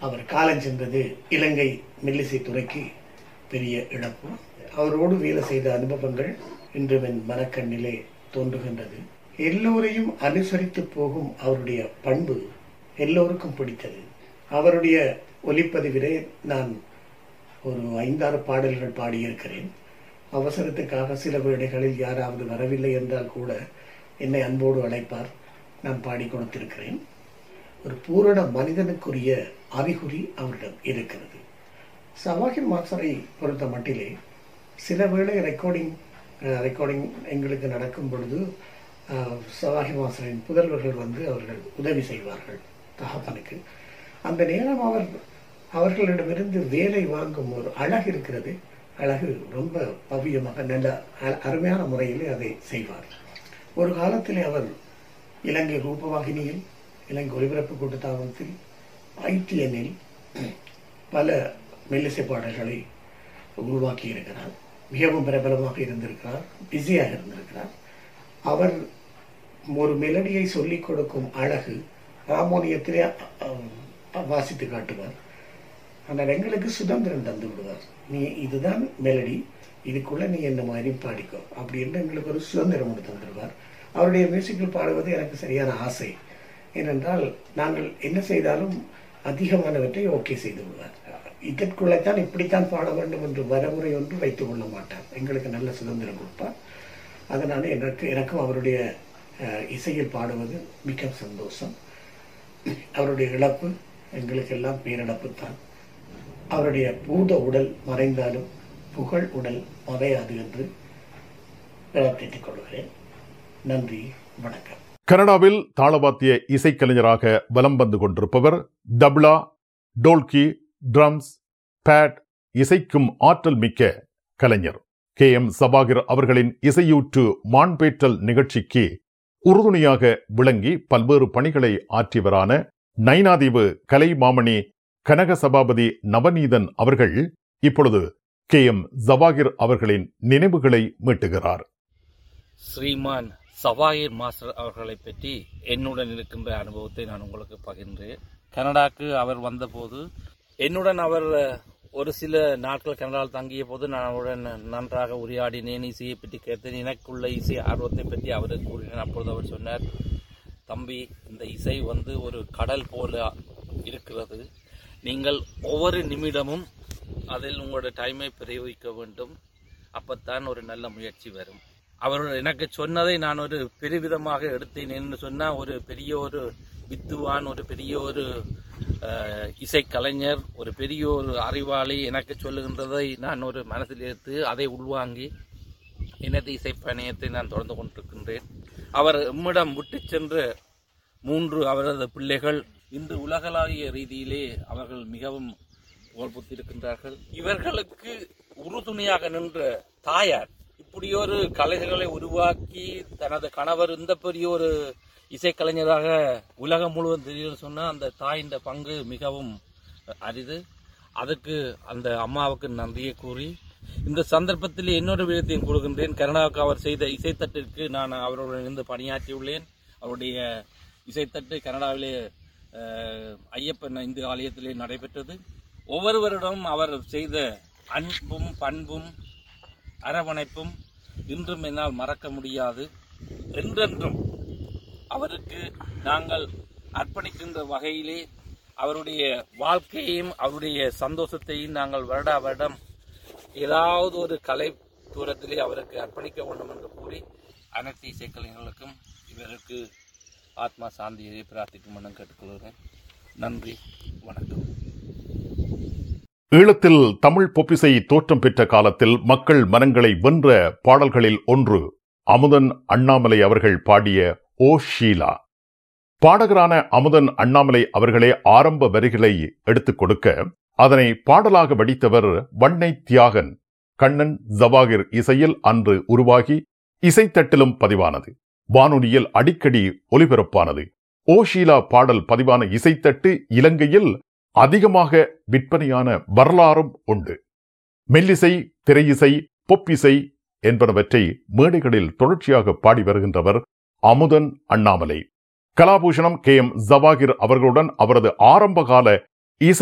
அவர் காலஞ்சென்றது இலங்கை மெல்லிசை துறைக்கு பெரிய இழப்பு அவரோடு வேலை செய்த அனுபவங்கள் இன்று என் மனக்கண்ணிலே தோன்றுகின்றது எல்லோரையும் அனுசரித்து போகும் அவருடைய பண்பு எல்லோருக்கும் பிடித்தது அவருடைய ஒலிப்பதிவிலே நான் ஒரு ஐந்தாறு பாடல்கள் பாடியிருக்கிறேன் அவசரத்துக்காக சில வேளைகளில் யாராவது வரவில்லை என்றால் கூட என்னை அன்போடு அழைப்பார் நான் பாடி கொடுத்திருக்கிறேன் ஒரு பூரண மனிதனுக்குரிய அறிகுறி அவரிடம் இருக்கிறது சவாகிர் மாஸ்டரை பொறுத்த மட்டிலே சில வேளை ரெக்கார்டிங் ரெக்கார்டிங் எங்களுக்கு நடக்கும் பொழுது அஹ், சவாகி மாஸ்டரின் புதல்வர்கள் வந்து அவர்கள் உதவி செய்வார்கள் தகப்பனுக்கு அந்த நேரம் அவர் அவர்களிடமிருந்து வேலை வாங்கும் ஒரு அழகு இருக்கிறது அழகு ரொம்ப பவ்யமாக நல்ல அ- அருமையான முறையிலே அதை செய்வார் ஒரு காலத்திலே அவர் இலங்கை ரூபவாகினியில் இலங்கை ஒலிபரப்பு கூட்டத்தாபனத்தில் ஐடிஎன்னில் பல மெல்லிசை பாடல்களை உருவாக்கி இருக்கிறார் மிகவும் பிரபலமாக இருந்திருக்கிறார் பிஸியாக இருந்திருக்கிறார் அவர் ஒரு மெலடியை சொல்லிக் கொடுக்கும் அழகு ஹார்மோனியத்திலே அஹ், வாசித்து காட்டுவார் ஆனால் எங்களுக்கு சுதந்திரம் தந்து விடுவார் நீ இதுதான் மெலடி இதுக்குள்ள நீ என்ன மாதிரி பாடிக்கோ அப்படின்னு எங்களுக்கு ஒரு சுதந்திரம் கொண்டு தந்துடுவார் அவருடைய மியூசிக்கில் பாடுவது எனக்கு சரியான ஆசை ஏனென்றால் நாங்கள் என்ன செய்தாலும் அதிகமானவற்றை ஓகே செய்து விடுவார் இதற்குள்ளேத்தான் இப்படித்தான் பாட வேண்டும் என்று வரமுறை ஒன்று வைத்துக் கொள்ள மாட்டார் எங்களுக்கு நல்ல சுதந்திரம் கொடுப்பார் அதனால எனக்கு எனக்கும் அவருடைய அஹ், இசையில் பாடுவது மிக சந்தோஷம் அவருடைய இழப்பு எங்களுக்கெல்லாம் பேரிழப்பு தான் அவருடைய பூத உடல் மறைந்தாலும் புகழ் உடல் மறையாது என்று பிரார்த்தித்துக் கொள்கிறேன் நன்றி வணக்கம் கனடாவில் தாளவாத்திய இசைக்கலைஞராக வலம் வந்து கொண்டிருப்பவர் தப்லா டோல்கி ட்ரம்ஸ் பேட் இசைக்கும் ஆற்றல் மிக்க கலைஞர் கே எம் சபாகிர் அவர்களின் இசையூற்று மான்பேற்றல் நிகழ்ச்சிக்கு உறுதுணையாக விளங்கி பல்வேறு பணிகளை ஆற்றியவரான நைனாதீவு கலை மாமணி கனக சபாபதி நவநீதன் அவர்கள் இப்பொழுது கே எம் ஜவாகிர் அவர்களின் நினைவுகளை மீட்டுகிறார் ஸ்ரீமான் சவாயிர் மாஸ்டர் அவர்களை பற்றி என்னுடன் இருக்கின்ற அனுபவத்தை நான் உங்களுக்கு பகிர்ந்தேன் கனடாக்கு அவர் வந்தபோது என்னுடன் அவர் ஒரு சில நாட்கள் கனடாவில் தங்கிய போது நான் அவருடன் நன்றாக உரையாடினேன் இசையை பற்றி கேட்டேன் எனக்குள்ள இசை ஆர்வத்தை பற்றி அவருக்கு கூறினேன் அப்பொழுது அவர் சொன்னார் தம்பி இந்த இசை வந்து ஒரு கடல் போல இருக்கிறது நீங்கள் ஒவ்வொரு நிமிடமும் அதில் உங்களோட டைமை பிரயோகிக்க வேண்டும் அப்பத்தான் ஒரு நல்ல முயற்சி வரும் அவர் எனக்கு சொன்னதை நான் ஒரு பெருவிதமாக எடுத்தேன் என்று சொன்னால் ஒரு பெரிய ஒரு வித்துவான் ஒரு பெரிய ஒரு அஹ், இசைக்கலைஞர் ஒரு பெரிய ஒரு அறிவாளி எனக்கு சொல்லுகின்றதை நான் ஒரு மனதில் எடுத்து அதை உள்வாங்கி எனது இசை பயணத்தை நான் தொடர்ந்து கொண்டிருக்கின்றேன் அவர் எம்மிடம் விட்டு சென்ற மூன்று அவரது பிள்ளைகள் இன்று உலகளாவிய ரீதியிலே அவர்கள் மிகவும் புகழ்புத்திருக்கின்றார்கள் இவர்களுக்கு உறுதுணையாக நின்ற தாயார் இப்படியொரு கலைஞர்களை உருவாக்கி தனது கணவர் இந்த பெரிய ஒரு இசைக்கலைஞராக உலகம் முழுவதும் தெரியும் சொன்னால் அந்த தாயின் பங்கு மிகவும் அரிது அதுக்கு அந்த அம்மாவுக்கு நன்றியை கூறி இந்த சந்தர்ப்பத்தில் இன்னொரு விதத்தையும் கொடுக்கின்றேன் கருணாவுக்கு அவர் செய்த இசைத்தட்டிற்கு நான் அவருடன் இருந்து பணியாற்றியுள்ளேன் அவருடைய இசைத்தட்டு கனடாவிலே அஹ், ஐயப்பன் இந்து ஆலயத்திலே நடைபெற்றது ஒவ்வொருவரிடம் அவர் செய்த அன்பும் பண்பும் அரவணைப்பும் இன்றும் என்னால் மறக்க முடியாது என்றென்றும் அவருக்கு நாங்கள் அர்ப்பணிக்கின்ற வகையிலே அவருடைய வாழ்க்கையையும் அவருடைய சந்தோஷத்தையும் நாங்கள் வருடா வருடம் ஏதாவது ஒரு கலை தூரத்திலே அவருக்கு அர்ப்பணிக்க வேண்டும் என்று கூறி அனைத்து இசைக்கலைஞர்களுக்கும் இவருக்கு ஆத்மா சாந்தியை பிரார்த்திக்கும் என கேட்டுக்கொள்கிறேன் நன்றி வணக்கம் ஈழத்தில் தமிழ் பொப்பிசை தோற்றம் பெற்ற காலத்தில் மக்கள் மனங்களை வென்ற பாடல்களில் ஒன்று அமுதன் அண்ணாமலை அவர்கள் பாடிய ஓ ஷீலா பாடகரான அமுதன் அண்ணாமலை அவர்களே ஆரம்ப வரிகளை எடுத்துக் கொடுக்க அதனை பாடலாக வடித்தவர் வண்ணை தியாகன் கண்ணன் ஜவாகிர் இசையில் அன்று உருவாகி இசைத்தட்டிலும் பதிவானது வானொலியில் அடிக்கடி ஒலிபரப்பானது ஓ ஷீலா பாடல் பதிவான இசைத்தட்டு இலங்கையில் அதிகமாக விற்பனையான வரலாறும் உண்டு மெல்லிசை திரையிசை பொப்பிசை என்பனவற்றை மேடைகளில் தொடர்ச்சியாக பாடி வருகின்றவர் அமுதன் அண்ணாமலை கலாபூஷணம் கே எம் ஜவாகிர் அவர்களுடன் அவரது ஆரம்பகால